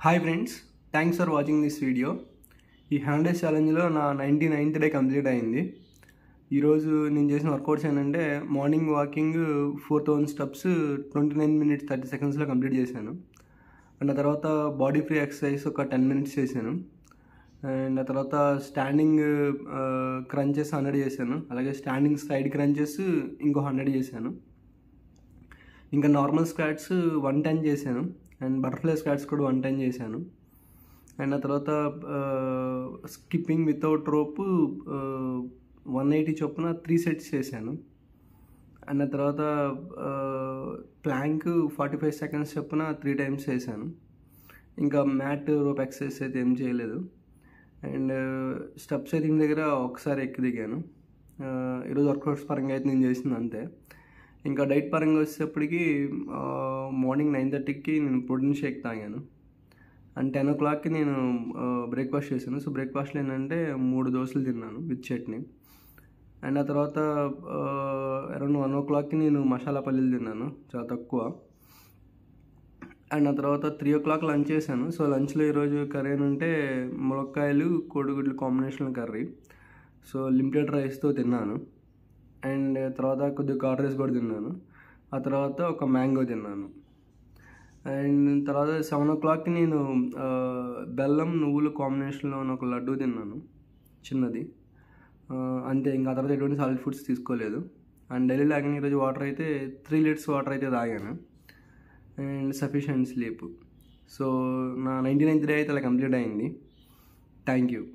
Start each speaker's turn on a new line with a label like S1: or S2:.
S1: hi friends thanks for watching this video ఈ hundred ఛాలెంజ్లో నా నైంటీ నైన్త్ డే కంప్లీట్ అయింది ఈరోజు నేను చేసిన వర్కౌట్స్ ఏంటంటే morning walking four thousand steps twenty nine minutes thirty సెకండ్స్లో కంప్లీట్ చేశాను అండ్ ఆ తర్వాత బాడీ ఫ్రీ ఎక్సర్సైజ్ ఒక టెన్ మినిట్స్ చేశాను అండ్ ఆ తర్వాత స్టాండింగ్ క్రంచెస్ హండ్రెడ్ చేశాను అలాగే స్టాండింగ్ సైడ్ క్రంచెస్ ఇంకో హండ్రెడ్ చేశాను ఇంకా నార్మల్ స్క్వాట్స్ వన్ టెన్ చేశాను అండ్ బటర్ఫ్లై స్క్వాట్స్ కూడా వన్ టెన్ చేశాను అండ్ ఆ తర్వాత skipping without rope one eighty చొప్పున త్రీ సెట్స్ చేశాను అండ్ ఆ తర్వాత ప్లాంక్ ఫార్టీ ఫైవ్ సెకండ్స్ చొప్పున త్రీ టైమ్స్ చేశాను ఇంకా మ్యాట్ రోప్ ఎక్సర్సైజ్ అయితే ఏం చేయలేదు అండ్ స్టెప్స్ అయితే ఇంటి దగ్గర ఒకసారి ఎక్కి దిగాను ఈరోజు వర్కౌట్స్ పరంగా అయితే నేను చేసింది అంతే ఇంకా డైట్ పరంగా వచ్చేటప్పటికి మార్నింగ్ నైన్ థర్టీకి నేను ప్రోటీన్ షేక్ తాగాను అండ్ టెన్ ఓ క్లాక్కి నేను బ్రేక్ఫాస్ట్ చేశాను సో బ్రేక్ఫాస్ట్లో ఏంటంటే మూడు దోశలు తిన్నాను విత్ చట్నీ అండ్ ఆ తర్వాత అరౌండ్ వన్ ఓ క్లాక్కి నేను మసాలా పల్లీలు తిన్నాను చాలా తక్కువ అండ్ ఆ తర్వాత త్రీ ఓ క్లాక్ లంచ్ చేశాను సో లంచ్లో ఈరోజు కర్రీ ఏంటంటే ములక్కాయలు కోడిగుడ్లు కాంబినేషన్ కర్రీ సో లిమిటెడ్ రైస్తో తిన్నాను అండ్ తర్వాత కొద్దిగా కర్డ్ రైస్ కూడా తిన్నాను ఆ తర్వాత ఒక మ్యాంగో తిన్నాను అండ్ తర్వాత సెవెన్ ఓ క్లాక్కి నేను బెల్లం నువ్వులు కాంబినేషన్లో ఉన్న ఒక లడ్డు తిన్నాను చిన్నది అంతే ఇంకా తర్వాత ఎటువంటి సాలిడ్ ఫుడ్స్ తీసుకోలేదు అండ్ డైలీ తాగిన ఈరోజు వాటర్ అయితే త్రీ లీటర్స్ వాటర్ అయితే తాగాను అండ్ సఫిషియంట్ స్లీప్ సో నా నైంటీ నైన్త్ డే అయితే అలా కంప్లీట్ అయింది థ్యాంక్ యూ